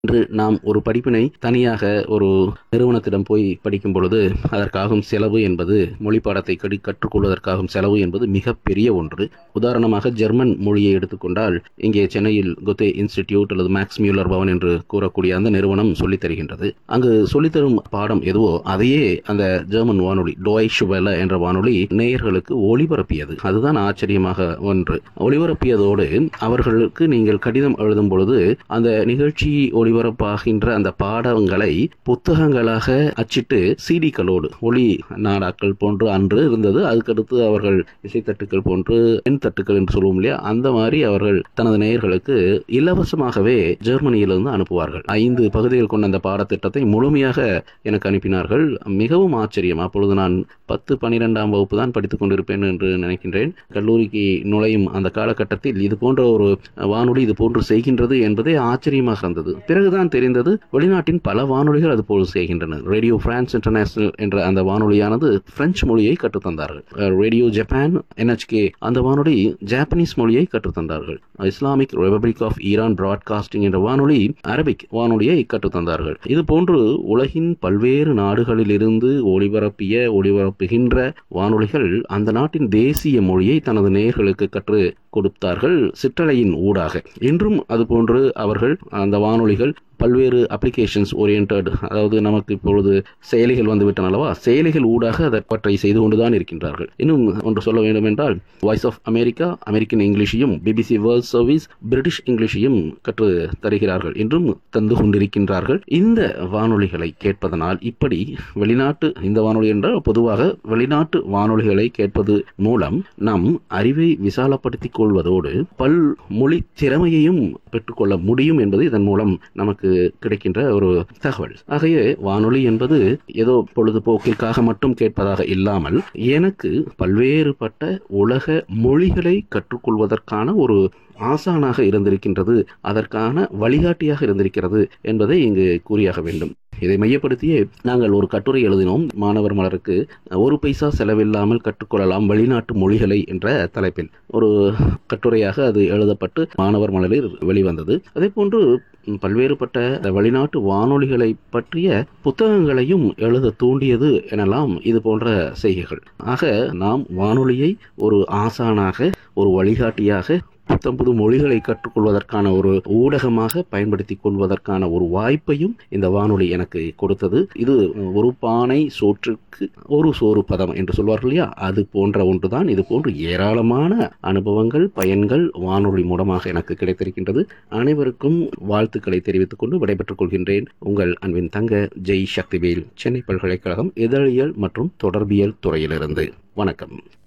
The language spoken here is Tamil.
இன்று நாம் ஒரு படிப்பினை தனியாக ஒரு நிறுவனத்திடம் போய் படிக்கும் பொழுது அதற்காகும் செலவு என்பது மொழி பாடத்தை கடி கற்றுக்கொள்வதற்காகும் செலவு என்பது மிகப்பெரிய ஒன்று உதாரணமாக ஜெர்மன் மொழியை எடுத்துக்கொண்டால் இங்கே சென்னையில் கொத்தே இன்ஸ்டிடியூட் அல்லது மேக்ஸ் மியூலர் பவன் என்று கூறக்கூடிய அந்த நிறுவனம் சொல்லித் தருகின்றது அங்கு சொல்லித்தரும் பாடம் எதுவோ அதையே அந்த ஜெர்மன் வானொலி டோய் ஷுவல என்ற வானொலி நேயர்களுக்கு ஒளிபரப்பியது அதுதான் ஆச்சரியமாக ஒன்று ஒளிபரப்பியதோடு அவர்களுக்கு நீங்கள் கடிதம் எழுதும் பொழுது அந்த நிகழ்ச்சி ஒளிபரப்பாகின்ற அந்த பாடங்களை புத்தகங்களாக அச்சிட்டு சிடிக்களோடு ஒளி நாடாக்கள் போன்று அன்று இருந்தது அதுக்கடுத்து அவர்கள் இசைத்தட்டுக்கள் போன்று எண் தட்டுக்கள் என்று சொல்லுவோம் இல்லையா அந்த மாதிரி அவர்கள் தனது நேயர்களுக்கு இலவசமாகவே ஜெர்மனியிலிருந்து அனுப்புவார்கள் ஐந்து பகுதிகள் கொண்ட அந்த பாடத்திட்டத்தை முழுமையாக எனக்கு அனுப்பினார்கள் மிகவும் ஆச்சரியம் அப்பொழுது நான் பத்து பன்னிரெண்டாம் வகுப்பு தான் படித்துக் கொண்டிருப்பேன் என்று நினைக்கின்றேன் கல்லூரிக்கு நுழையும் அந்த காலகட்டத்தில் இது போன்ற ஒரு வானொலி இது போன்று செய்கின்றது என்பதே ஆச்சரியமாக இருந்தது பிறகுதான் தெரிந்தது வெளிநாட்டின் பல வானொலிகள் அது போல் செய்கின்றன ரேடியோ பிரான்ஸ் இன்டர்நேஷனல் என்ற அந்த வானொலியானது பிரெஞ்சு மொழியை கற்றுத்தந்தார்கள் ரேடியோ ஜப்பான் என்ஹெச்கே அந்த வானொலி ஜாப்பனீஸ் மொழியை கற்றுத்தந்தார்கள் Islamic Republic of Iran broadcasting என்ற வானொலி அரபிக் வானொலியை கற்றுத்தந்தார்கள் இது போன்று உலகின் பல்வேறு நாடுகளிலிருந்து ஒளிபரப்பிய ஒளிபரப்புகின்ற வானொலிகள் அந்த நாட்டின் தேசிய மொழியை தனது நேயர்களுக்கு கற்று கொடுத்தார்கள் சிற்றலையின் ஊடாக இன்றும் அதுபோன்று அவர்கள் அந்த வானொலிகள் பல்வேறு அப்ளிகேஷன்ஸ் ஓரியன்ட் அதாவது நமக்கு இப்பொழுது செயலிகள் வந்துவிட்டன அல்லவா செயலிகள் ஊடாக அதை பற்றி செய்து கொண்டுதான் இருக்கின்றார்கள் இன்னும் ஒன்று சொல்ல வேண்டும் என்றால் வாய்ஸ் ஆஃப் அமெரிக்கா அமெரிக்கன் இங்கிலீஷையும் பிபிசி வேர்ல்ட் சர்வீஸ் பிரிட்டிஷ் இங்கிலீஷையும் கற்று தருகிறார்கள் இன்றும் தந்து கொண்டிருக்கின்றார்கள் இந்த வானொலிகளை கேட்பதனால் இப்படி வெளிநாட்டு இந்த வானொலி என்றால் பொதுவாக வெளிநாட்டு வானொலிகளை கேட்பது மூலம் நம் அறிவை விசாலப்படுத்திக் கொள்வதோடு பல் மொழி திறமையையும் பெற்றுக்கொள்ள முடியும் என்பது இதன் மூலம் நமக்கு கிடைக்கின்ற ஒரு தகவல் ஆகைய வானொலி என்பது ஏதோ பொழுதுபோக்கிற்காக மட்டும் கேட்பதாக இல்லாமல் எனக்கு பல்வேறுபட்ட உலக மொழிகளை கற்றுக்கொள்வதற்கான ஒரு ஆசானாக இருந்திருக்கின்றது அதற்கான வழிகாட்டியாக இருந்திருக்கிறது என்பதை இங்கு கூறியாக வேண்டும் இதை மையப்படுத்தியே நாங்கள் ஒரு கட்டுரை எழுதினோம் மாணவர் மலருக்கு ஒரு பைசா செலவில்லாமல் கற்றுக்கொள்ளலாம் வெளிநாட்டு மொழிகளை என்ற தலைப்பில் ஒரு கட்டுரையாக அது எழுதப்பட்டு மாணவர் மலரில் வெளிவந்தது அதே போன்று பல்வேறுபட்ட வெளிநாட்டு வானொலிகளை பற்றிய புத்தகங்களையும் எழுத தூண்டியது எனலாம் இது போன்ற செய்கைகள் ஆக நாம் வானொலியை ஒரு ஆசானாக ஒரு வழிகாட்டியாக புத்தம் புது மொழிகளை கற்றுக்கொள்வதற்கான ஒரு ஊடகமாக பயன்படுத்தி கொள்வதற்கான ஒரு வாய்ப்பையும் இந்த வானொலி எனக்கு கொடுத்தது இது ஒரு பானை சோற்றுக்கு ஒரு சோறு பதம் என்று சொல்வார்கள் இல்லையா அது போன்ற ஒன்றுதான் இது போன்று ஏராளமான அனுபவங்கள் பயன்கள் வானொலி மூலமாக எனக்கு கிடைத்திருக்கின்றது அனைவருக்கும் வாழ்த்துக்களை தெரிவித்துக் கொண்டு விடைபெற்றுக் கொள்கின்றேன் உங்கள் அன்பின் தங்க ஜெய் சக்திவேல் சென்னை பல்கலைக்கழகம் இதழியல் மற்றும் தொடர்பியல் துறையிலிருந்து வணக்கம்